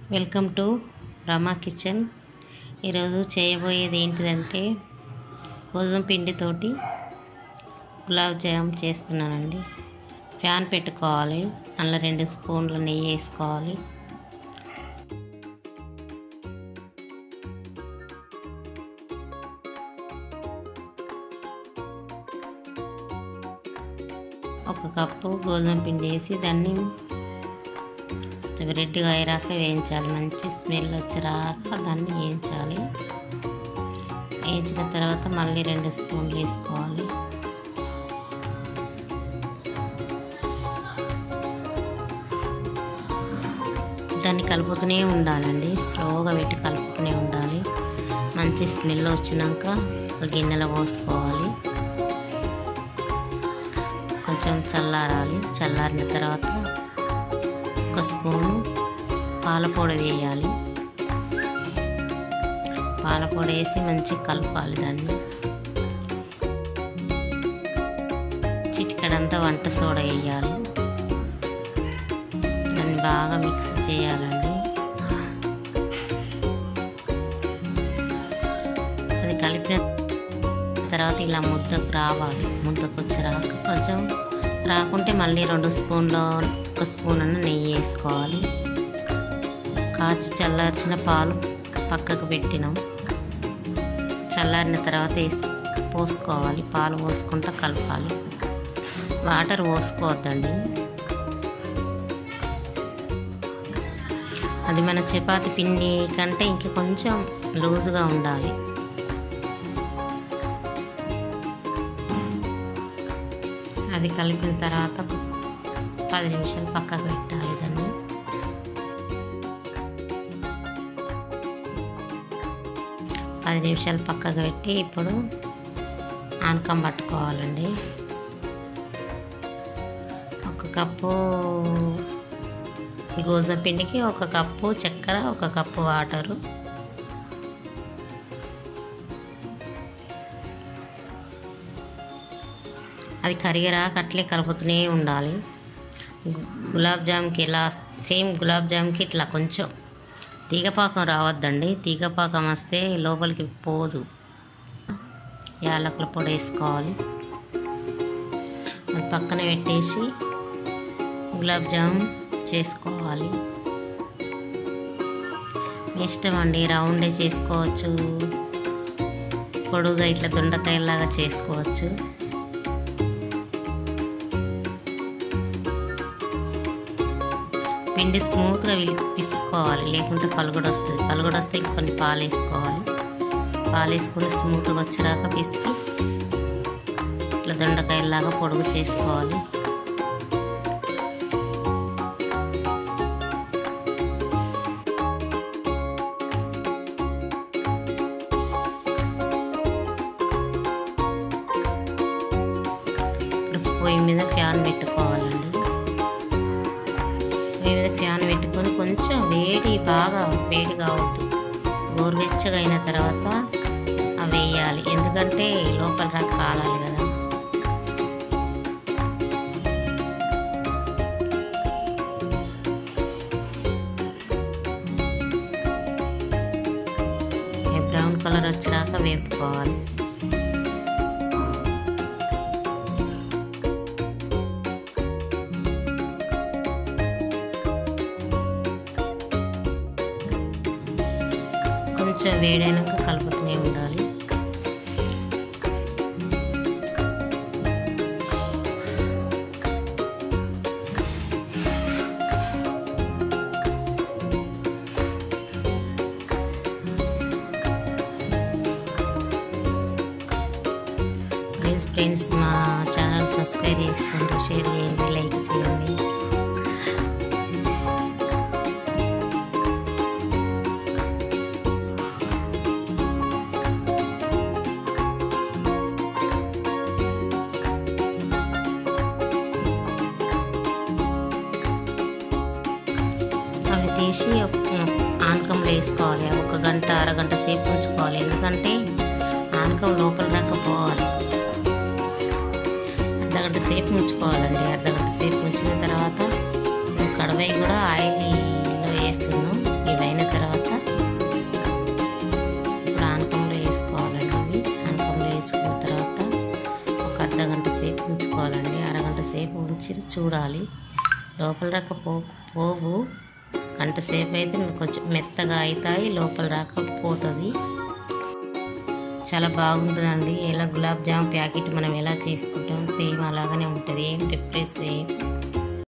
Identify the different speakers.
Speaker 1: welcome to Rama kitchen ఈరోజు చేయబోయేది ఏంటిదంటే గోధుమ పిండితోటి గులాబ్ జామ్ చేస్తున్నానండి ప్యాన్ పెట్టుకోవాలి అందులో రెండు స్పూన్ల నెయ్యి వేసుకోవాలి ఒక కప్పు గోధుమ పిండి వేసి దాన్ని రెడ్గా అయ్యాక వేయించాలి మంచి స్మెల్ వచ్చేరాక దాన్ని వేయించాలి వేయించిన తర్వాత మళ్ళీ రెండు స్పూన్లు వేసుకోవాలి దాన్ని కలుపుతూనే ఉండాలండి స్లోగా పెట్టి కలుపుతూనే ఉండాలి మంచి స్మెల్ వచ్చినాక ఒక గిన్నెలో పోసుకోవాలి కొంచెం చల్లారాలి చల్లారిన తర్వాత ఒక స్పూను పాలపొడి వేయాలి పాలపొడి వేసి మంచిగా కలపాలి దాన్ని చిటికడంతా వంట సోడా వేయాలి దాన్ని బాగా మిక్స్ చేయాలండి అది కలిపిన తర్వాత ఇలా ముద్దకు రావాలి ముద్దకు వచ్చేరాక కొంచెం రాకుంటే మళ్ళీ రెండు స్పూన్లో ఒక స్పూన్ అన్న నెయ్యి వేసుకోవాలి కాచి చల్లార్చిన పాలు పక్కకు పెట్టినాం చల్లారిన తర్వాత వేసి పోసుకోవాలి పాలు పోసుకుంటూ కలపాలి వాటర్ పోసుకోవద్దండి అది మన చపాతి పిండి కంటే ఇంక కొంచెం లూజుగా ఉండాలి అది కలిపిన తర్వాత పది నిమిషాలు పక్కకు పెట్టాలి దాన్ని పది నిమిషాలు పక్కకు పెట్టి ఇప్పుడు ఆనకం పట్టుకోవాలండి ఒక కప్పు గోధుమ పిండికి ఒక కప్పు చక్కెర ఒక కప్పు వాటరు అది కరిగరాక అట్లే కలుపుతూనే ఉండాలి గులాబ్ జామ్కి ఇలా సేమ్ గులాబ్ జామ్కి ఇట్లా కొంచెం తీగపాకం రావద్దండి తీగపాకం వస్తే లోపలికి పోదు యాలకుల పొడి వేసుకోవాలి అది పక్కన పెట్టేసి గులాబ్ జామ్ చేసుకోవాలి ఇష్టం అండి రౌండే చేసుకోవచ్చు పొడుగా ఇట్లా దొండకాయలాగా చేసుకోవచ్చు పిండి స్మూత్గా పిసుకోవాలి లేకుంటే పలుగుడు వస్తుంది పలుగుడు వస్తే కొన్ని పాలు వేసుకోవాలి పాలు వేసుకొని స్మూత్గా వచ్చేరాక పిసికి ఇట్లా దొండకాయలాగా పొడుగు చేసుకోవాలి ఇప్పుడు పొయ్యి మీద ఫ్యాన్ పెట్టుకోవాలండి పొయ్యి మీద ఫ్యాన్ పెట్టుకొని కొంచెం వేడి బాగా వేడి కావద్దు గోరువెచ్చగా అయిన తర్వాత అవి వేయాలి ఎందుకంటే లోపల రాక కాలాలి కదా బ్రౌన్ కలర్ వచ్చాక వేపుకోవాలి కొంచెం వేడైనాక కలుపుతూనే ఉండాలి ప్లీజ్ ఫ్రెండ్స్ మా ఛానల్ సబ్స్క్రైబ్ చేసుకోండి షేర్ చేయండి లైక్ చేయండి అవి తీసి ఆనకంలో వేసుకోవాలి ఒక గంట అరగంట సేపు ఉంచుకోవాలి ఎందుకంటే ఆనకం లోపల రాకపోవాలి అర్ధగంట సేపు ఉంచుకోవాలండి అర్ధగంట సేపు ఉంచిన తర్వాత కడవై కూడా ఆయిల్లో వేస్తున్నాం ఇవి చూడాలి లోపల రాక పో పోవు గంట సేపు అయితే కొంచెం మెత్తగా అవుతాయి లోపల రాక పోతుంది చాలా బాగుంటుందండి ఎలా గులాబ్ జామ్ ప్యాకెట్ మనం ఎలా చేసుకుంటాం సేమ్ అలాగనే ఉంటుంది ఏం డిఫరెన్స్ ఏం